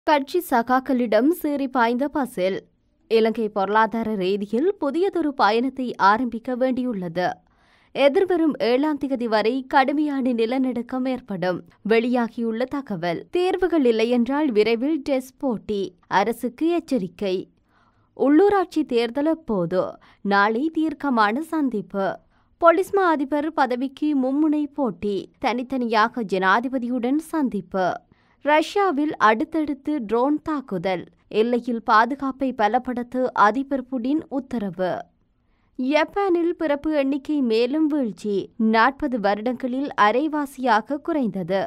கட்சி சகாக்களிடம் சீறி பாய்ந்த பசில் இலங்கை பொருளாதார ரீதியில் புதியதொரு பயணத்தை ஆரம்பிக்க வேண்டியுள்ளது எதிர்வரும் ஏழாம் தேதி வரை கடுமையான நிலநடுக்கம் ஏற்படும் வெளியாகியுள்ள தகவல் தேர்வுகள் இல்லையென்றால் விரைவில் டெஸ்ட் போட்டி அரசுக்கு எச்சரிக்கை உள்ளூராட்சி தேர்தல் எப்போது நாளை தீர்க்கமான சந்திப்பு போலீஸ் மா அதிபர் பதவிக்கு மும்முனை போட்டி தனித்தனியாக ஜனாதிபதியுடன் சந்திப்பு ரஷ்யாவில் அடுத்தடுத்து ட்ரோன் தாக்குதல் எல்லையில் பாதுகாப்பை பலப்படுத்த அதிபர் புடின் உத்தரவு ஜப்பானில் பிறப்பு எண்ணிக்கை மேலும் வீழ்ச்சி நாற்பது வருடங்களில் அரைவாசியாக குறைந்தது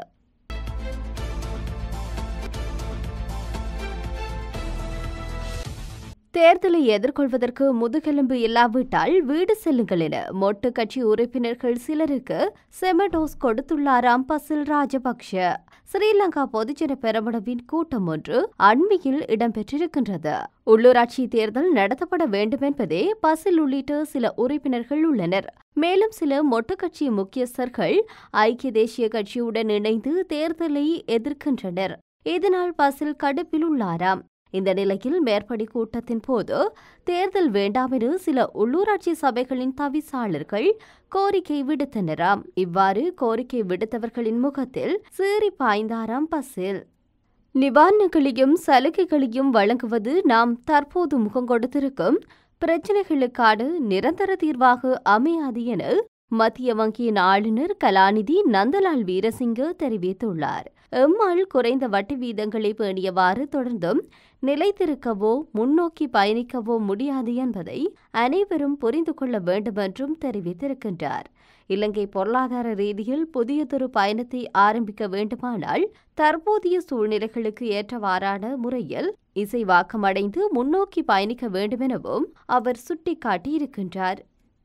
தேர்தலை எதிர்கொள்வதற்கு முதுகெலும்பு இல்லாவிட்டால் வீடு செல்லுங்கள் என மொட்டு கட்சி உறுப்பினர்கள் சிலருக்கு செமடோஸ் கொடுத்துள்ளாராம் பசில் ராஜபக்ஷ ஸ்ரீலங்கா பொதுஜன பெரமுனவின் கூட்டம் ஒன்று அண்மையில் இடம்பெற்றிருக்கின்றது உள்ளூராட்சி தேர்தல் நடத்தப்பட வேண்டும் என்பதே பசில் உள்ளிட்ட சில உறுப்பினர்கள் உள்ளனர் மேலும் சில மொட்டு கட்சி முக்கியஸ்தர்கள் ஐக்கிய தேசிய கட்சியுடன் இணைந்து தேர்தலை எதிர்க்கின்றனர் இதனால் பசில் கடுப்பில் உள்ளாராம் இந்த நிலையில் மேற்படி கூட்டத்தின் போது தேர்தல் வேண்டாம் என சில உள்ளூராட்சி சபைகளின் தவிசாளர்கள் கோரிக்கை விடுத்தனராம் இவ்வாறு கோரிக்கை விடுத்தவர்களின் முகத்தில் சீறி பாய்ந்தாராம் பசில் நிவாரணங்களையும் சலுகைகளையும் வழங்குவது நாம் தற்போது முகம் கொடுத்திருக்கும் பிரச்சினைகளுக்கான நிரந்தர தீர்வாக அமையாது என மத்திய வங்கியின் ஆளுநர் கலாநிதி நந்தலால் வீரசிங்க தெரிவித்துள்ளார் எம்மால் குறைந்த வட்டி வீதங்களை பேணியவாறு தொடர்ந்தும் நிலைத்திருக்கவோ முன்னோக்கி பயணிக்கவோ முடியாது என்பதை அனைவரும் புரிந்து கொள்ள வேண்டும் என்றும் தெரிவித்திருக்கின்றார் இலங்கை பொருளாதார ரீதியில் புதியதொரு பயணத்தை ஆரம்பிக்க வேண்டுமானால் தற்போதைய சூழ்நிலைகளுக்கு ஏற்றவாறான முறையில் இசைவாக்கமடைந்து முன்னோக்கி பயணிக்க வேண்டுமெனவும் அவர் சுட்டிக்காட்டியிருக்கின்றார்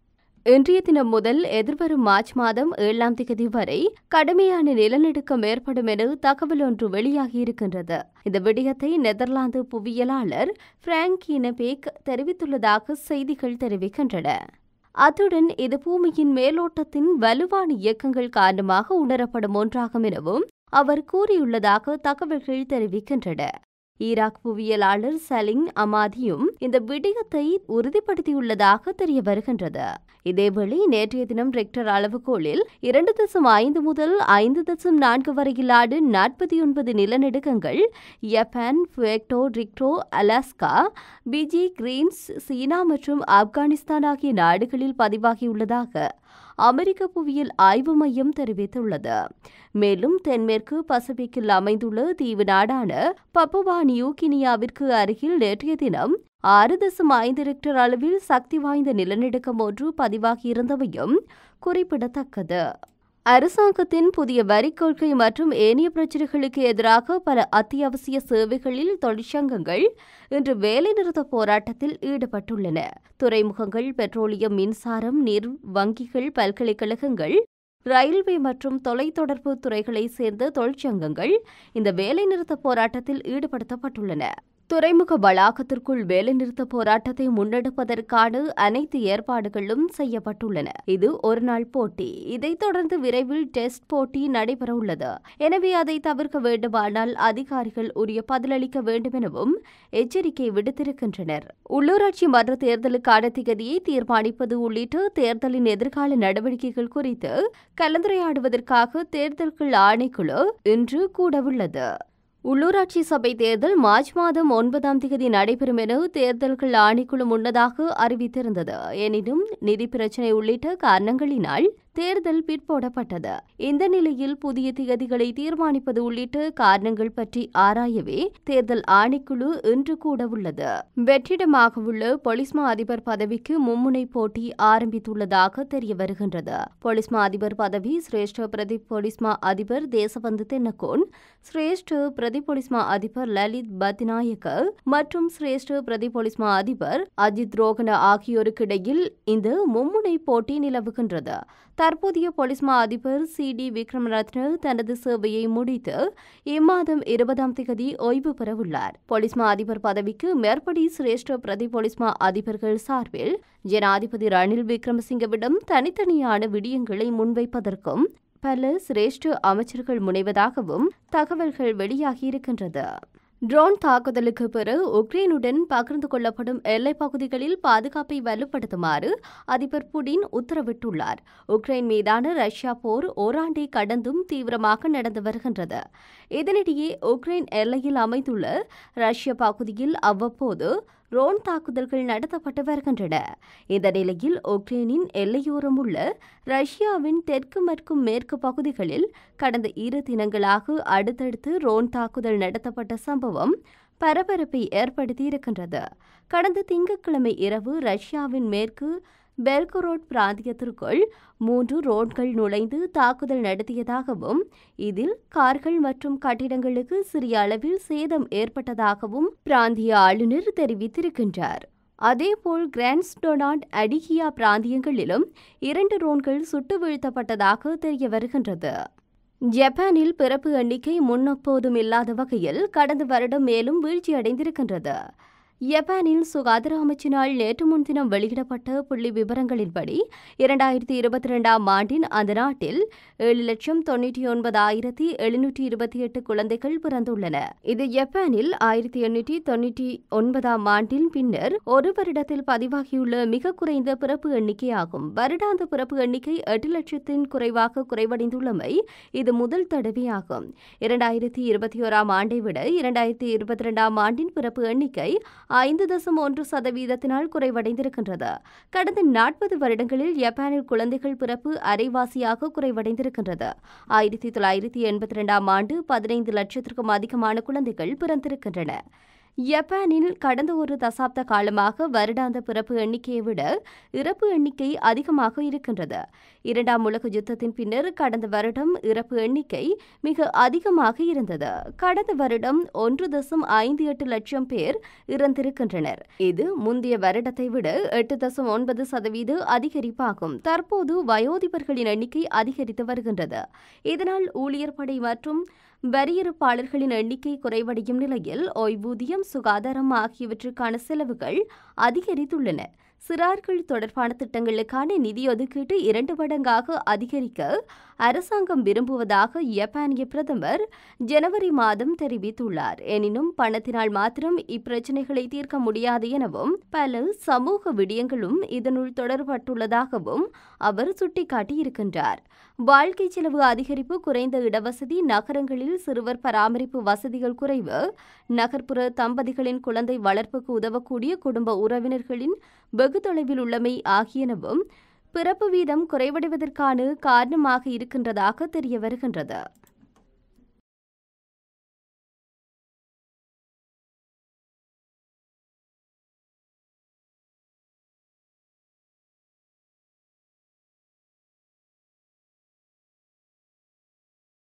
இன்றைய தினம் முதல் எதிர்வரும் மார்ச் மாதம் ஏழாம் தேதி வரை கடுமையான நிலநடுக்கம் ஏற்படும் என தகவல் ஒன்று வெளியாகியிருக்கின்றது இந்த விடயத்தை நெதர்லாந்து புவியியலாளர் பிராங்க் இனபேக் தெரிவித்துள்ளதாக செய்திகள் தெரிவிக்கின்றன அத்துடன் இது பூமியின் மேலோட்டத்தின் வலுவான இயக்கங்கள் காரணமாக உணரப்படும் ஒன்றாகும் எனவும் அவர் கூறியுள்ளதாக தகவல்கள் தெரிவிக்கின்றன ஈராக் புவியியலாளர் சலிங் அமாதியும் இந்த விடயத்தை உறுதிப்படுத்தியுள்ளதாக தெரிய வருகின்றது இதேவேளை நேற்றைய தினம் ரெக்டர் அளவுகோலில் இரண்டு தசம் ஐந்து முதல் ஐந்து தசம் நான்கு வரையிலான நாற்பத்தி ஒன்பது நிலநடுக்கங்கள் Japan Puerto Rico Alaska Fiji கிரீன்ஸ் சீனா மற்றும் ஆப்கானிஸ்தான் ஆகிய நாடுகளில் பதிவாகியுள்ளதாக அமெரிக்க புவியியல் ஆய்வு மையம் தெரிவித்துள்ளது மேலும் தென்மேற்கு பசிபிக்கில் அமைந்துள்ள தீவு நாடான பப்புவா நியூகினியாவிற்கு அருகில் நேற்றைய தினம் ஆறு தசம் ஐந்து ரெக்டர் அளவில் சக்தி வாய்ந்த நிலநடுக்கம் ஒன்று பதிவாகியிருந்தவையும் குறிப்பிடத்தக்கது அரசாங்கத்தின் புதிய வரிக் கொள்கை மற்றும் ஏனைய பிரச்சினைகளுக்கு எதிராக பல அத்தியாவசிய சேவைகளில் தொழிற்சங்கங்கள் இன்று வேலைநிறுத்த போராட்டத்தில் ஈடுபட்டுள்ளன துறைமுகங்கள் பெட்ரோலியம் மின்சாரம் நீர் வங்கிகள் பல்கலைக்கழகங்கள் ரயில்வே மற்றும் தொலைத்தொடர்பு துறைகளை சேர்ந்த தொழிற்சங்கங்கள் இந்த வேலைநிறுத்த போராட்டத்தில் ஈடுபடுத்தப்பட்டுள்ளன துறைமுக வளாகத்திற்குள் வேலைநிறுத்த போராட்டத்தை முன்னெடுப்பதற்கான அனைத்து ஏற்பாடுகளும் செய்யப்பட்டுள்ளன இது ஒருநாள் போட்டி இதைத் தொடர்ந்து விரைவில் டெஸ்ட் போட்டி நடைபெறவுள்ளது எனவே அதை தவிர்க்க வேண்டுமானால் அதிகாரிகள் உரிய பதிலளிக்க வேண்டும் எனவும் எச்சரிக்கை விடுத்திருக்கின்றனர் உள்ளூராட்சி மன்ற தேர்தலுக்கான திகதியை தீர்மானிப்பது உள்ளிட்ட தேர்தலின் எதிர்கால நடவடிக்கைகள் குறித்து கலந்துரையாடுவதற்காக தேர்தல்கள் ஆணைக்குழு இன்று கூடவுள்ளது உள்ளூராட்சி சபை தேர்தல் மார்ச் மாதம் ஒன்பதாம் தேதி நடைபெறும் என தேர்தல்கள் ஆணைக்குழு முன்னதாக அறிவித்திருந்தது எனினும் நிதி பிரச்சினை உள்ளிட்ட காரணங்களினால் தேர்தல் பிற்போடப்பட்டது இந்த நிலையில் புதிய திகதிகளை தீர்மானிப்பது உள்ளிட்ட காரணங்கள் பற்றி ஆராயவே தேர்தல் ஆணைக்குழு இன்று கூட உள்ளது வெற்றிடமாக உள்ள பொலிஸ்மா அதிபர் பதவிக்கு மும்முனை போட்டி ஆரம்பித்துள்ளதாக தெரிய வருகின்றது பொலிஸ்மா அதிபர் பதவி சிரேஷ்ட பிரதி பொலிஸ்மா அதிபர் தேசபந்து தென்னகோன் சிரேஷ்ட பிரதி பொலிஸ்மா அதிபர் லலித் பத்நாயக்க மற்றும் சிரேஷ்ட பிரதி பொலிஸ்மா அதிபர் அஜித் ரோகன ஆகியோருக்கிடையில் இந்த மும்முனை போட்டி நிலவுகின்றது தற்போதைய பொலிஸ்மா அதிபர் சி டி விக்ரமரத்ன தனது சேவையை முடித்து இம்மாதம் இருபதாம் தேதி ஓய்வு பெறவுள்ளார் பொலிஸ்மா அதிபர் பதவிக்கு மேற்படி சிரேஷ்ட பிரதி பொலிஸ்மா அதிபர்கள் சார்பில் ஜனாதிபதி ரணில் விக்ரமசிங்கவிடம் தனித்தனியான விடயங்களை முன்வைப்பதற்கும் பல சிரேஷ்ட அமைச்சர்கள் முனைவதாகவும் தகவல்கள் வெளியாகியிருக்கின்றது ட்ரோன் தாக்குதலுக்கு பிறகு உக்ரைனுடன் பகிர்ந்து கொள்ளப்படும் எல்லைப் பகுதிகளில் பாதுகாப்பை வலுப்படுத்துமாறு அதிபர் புடின் உத்தரவிட்டுள்ளார் உக்ரைன் மீதான ரஷ்யா போர் ஓராண்டை கடந்தும் தீவிரமாக நடந்து வருகின்றது இதனிடையே உக்ரைன் எல்லையில் அமைந்துள்ள ரஷ்ய பகுதியில் அவ்வப்போது ரோன் தாக்குதல்கள் நடத்தப்பட்டு வருகின்றன இந்த நிலையில் உக்ரைனின் எல்லையோரம் உள்ள ரஷ்யாவின் தெற்கு மற்றும் மேற்கு பகுதிகளில் கடந்த இரு தினங்களாக அடுத்தடுத்து ரோன் தாக்குதல் நடத்தப்பட்ட சம்பவம் பரபரப்பை ஏற்படுத்தியிருக்கின்றது கடந்த திங்கட்கிழமை இரவு ரஷ்யாவின் மேற்கு பெல்கரோட் பிராந்தியத்திற்குள் மூன்று ரோட்கள் நுழைந்து தாக்குதல் நடத்தியதாகவும் இதில் கார்கள் மற்றும் கட்டிடங்களுக்கு சிறிய அளவில் சேதம் ஏற்பட்டதாகவும் பிராந்திய ஆளுநர் தெரிவித்திருக்கின்றார் அதேபோல் கிராண்ட்ஸ்டொனாட் அடிகியா பிராந்தியங்களிலும் இரண்டு ரோன்கள் சுட்டு வீழ்த்தப்பட்டதாக தெரிய வருகின்றது ஜப்பானில் பிறப்பு எண்ணிக்கை முன்னெப்போதும் இல்லாத வகையில் கடந்த வருடம் மேலும் வீழ்ச்சியடைந்திருக்கின்றது ஜப்பானில் சுகாதார அமைச்சினால் நேற்று முன்தினம் வெளியிடப்பட்ட புள்ளி விவரங்களின்படி இரண்டாயிரத்தி இருபத்தி ரெண்டாம் ஆண்டின் அந்த நாட்டில் ஏழு லட்சம் தொன்னூற்றி ஒன்பதாயிரத்தி எழுநூற்றி இருபத்தி எட்டு குழந்தைகள் பிறந்துள்ளன இது ஜப்பானில் ஆயிரத்தி எண்ணூற்றி தொன்னூற்றி ஒன்பதாம் ஆண்டின் பின்னர் ஒரு வருடத்தில் பதிவாகியுள்ள மிக குறைந்த பிறப்பு எண்ணிக்கையாகும் வருடாந்த பிறப்பு எண்ணிக்கை எட்டு லட்சத்தின் குறைவாக குறைவடைந்துள்ளமை இது முதல் தடவையாகும் இரண்டாயிரத்தி இருபத்தி ஓராம் ஆண்டை விட இரண்டாயிரத்தி இருபத்தி ரெண்டாம் ஆண்டின் பிறப்பு எண்ணிக்கை ஐந்து தசம் ஒன்று சதவீதத்தினால் குறைவடைந்திருக்கின்றது கடந்த நாற்பது வருடங்களில் ஜப்பானில் குழந்தைகள் பிறப்பு அரைவாசியாக குறைவடைந்திருக்கின்றது ஆயிரத்தி தொள்ளாயிரத்தி எண்பத்தி ரெண்டாம் ஆண்டு பதினைந்து லட்சத்திற்கும் அதிகமான குழந்தைகள் பிறந்திருக்கின்றன ஜப்பானில் கடந்த ஒரு தசாப்த காலமாக வருடாந்த பிறப்பு எண்ணிக்கையை விட இறப்பு எண்ணிக்கை அதிகமாக இருக்கின்றது இரண்டாம் உலக யுத்தத்தின் பின்னர் கடந்த வருடம் இறப்பு எண்ணிக்கை மிக அதிகமாக இருந்தது கடந்த வருடம் ஒன்று தசம் ஐந்து எட்டு லட்சம் பேர் இறந்திருக்கின்றனர் இது முந்தைய வருடத்தை விட எட்டு தசம் ஒன்பது சதவீத அதிகரிப்பாகும் தற்போது வயோதிபர்களின் எண்ணிக்கை அதிகரித்து வருகின்றது இதனால் ஊழியர் படை மற்றும் வரியிருப்பாளர்களின் எண்ணிக்கை குறைவடையும் நிலையில் ஓய்வூதியம் சுகாதாரம் ஆகியவற்றுக்கான செலவுகள் அதிகரித்துள்ளன சிறார்கள் தொடர்பான திட்டங்களுக்கான நிதி ஒதுக்கீட்டு இரண்டு மடங்காக அதிகரிக்க அரசாங்கம் விரும்புவதாக ஜப்பானிய பிரதமர் ஜனவரி மாதம் தெரிவித்துள்ளார் எனினும் பணத்தினால் மாத்திரம் இப்பிரச்சினைகளை தீர்க்க முடியாது எனவும் பல சமூக விடயங்களும் இதனுள் தொடர்பட்டுள்ளதாகவும் அவர் சுட்டிக்காட்டியிருக்கின்றார் வாழ்க்கை செலவு அதிகரிப்பு குறைந்த இடவசதி நகரங்களில் சிறுவர் பராமரிப்பு வசதிகள் குறைவு நகர்ப்புற தம்பதிகளின் குழந்தை வளர்ப்புக்கு உதவக்கூடிய குடும்ப உறவினர்களின் வெகு தொலைவில் உள்ளமை ஆகியனவும் பிறப்பு வீதம் குறைவடைவதற்கான காரணமாக இருக்கின்றதாக தெரிய வருகின்றது